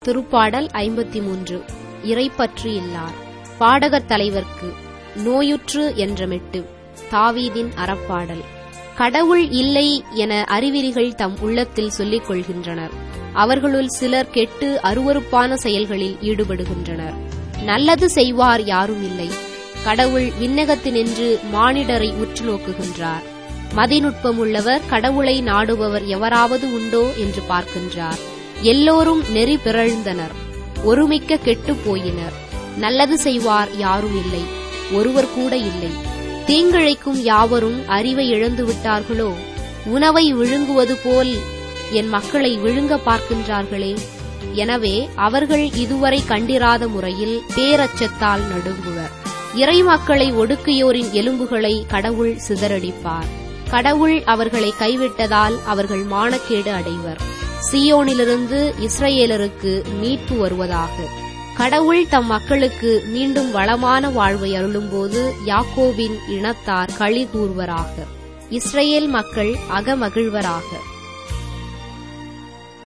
திருப்பாடல் ஐம்பத்தி மூன்று இறைப்பற்று இல்லார் பாடகர் தலைவர்க்கு நோயுற்று என்ற மெட்டு தாவீதின் அறப்பாடல் கடவுள் இல்லை என அறிவிரிகள் தம் உள்ளத்தில் சொல்லிக் கொள்கின்றனர் அவர்களுள் சிலர் கெட்டு அருவருப்பான செயல்களில் ஈடுபடுகின்றனர் நல்லது செய்வார் யாரும் இல்லை கடவுள் விண்ணகத்தினின்று மானிடரை உற்று நோக்குகின்றார் மதிநுட்பமுள்ளவர் கடவுளை நாடுபவர் எவராவது உண்டோ என்று பார்க்கின்றார் எல்லோரும் நெறி பிறழ்ந்தனர் ஒருமிக்க கெட்டுப் போயினர் நல்லது செய்வார் யாரும் இல்லை ஒருவர் கூட இல்லை தீங்கிழைக்கும் யாவரும் அறிவை இழந்து விட்டார்களோ உணவை விழுங்குவது போல் என் மக்களை விழுங்க பார்க்கின்றார்களே எனவே அவர்கள் இதுவரை கண்டிராத முறையில் பேரச்சத்தால் நடுங்குவர் இறை மக்களை ஒடுக்கியோரின் எலும்புகளை கடவுள் சிதறடிப்பார் கடவுள் அவர்களை கைவிட்டதால் அவர்கள் மானக்கேடு அடைவர் சியோனிலிருந்து இஸ்ரேலருக்கு மீட்பு வருவதாக கடவுள் தம் மக்களுக்கு மீண்டும் வளமான வாழ்வை அருளும்போது யாக்கோபின் இனத்தார் களி கூறுவராக இஸ்ரேல் மக்கள் அகமகிழ்வராக